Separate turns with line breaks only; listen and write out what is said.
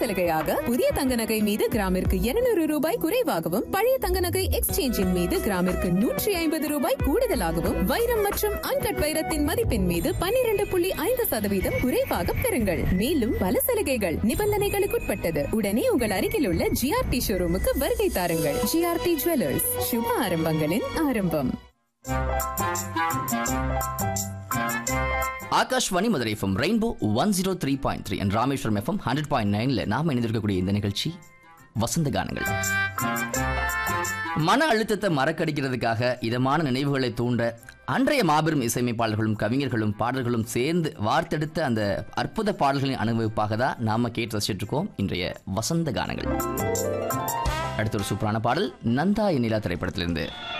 சலுகையாக புதிய தங்க நகை மீது கிராமிற்கு 200 ரூபாய் குறைவாகவும் பழைய தங்க நகை எக்ஸ்சேஞ்சின் மீது கிராமிற்கு நூற்றி ஐம்பது ரூபாய் கூடுதலாகவும் வைரம் மற்றும் அன்கட் வைரத்தின் மதிப்பின் மீது 12.5% புள்ளி ஐந்து சதவீதம் குறைவாக பெறுங்கள் மேலும் பல சலுகைகள் நிபந்தனைகளுக்குட்பட்டது உடனே உங்கள் அருகில் உள்ள ஜிஆர்டி ஷோரூமுக்கு வருகை தாருங்கள் ஜிஆர்டி ஜுவல்லர்ஸ் சுப ஆரம்பங்களின் ஆரம்பம்
Akashvani Madurai FM rainbow one zero three point three and Rameswaram FM hundred point நைன்ல நாம் இணைந்திருக்கக்கூடிய இந்த நிகழ்ச்சி வசந்த கானங்கள் மன அழுத்தத்தை மறக்கடிக்கிறதுக்காக இதமான நினைவுகளை தூண்ட அன்றைய மாபெரும் இசையமைப்பாளர்களும் கவிஞர்களும் பாடல்களும் சேர்ந்து வார்த்தெடுத்த அந்த அற்புத பாடல்களின் அனுபவிப்பாக தான் நாம கேட்டு ரசிச்சிட்டு இருக்கோம் இன்றைய வசந்த கானங்கள் அடுத்த ஒரு சூப்பரான பாடல் நந்தா எண்ணிலா திரைப்படத்திலிருந்து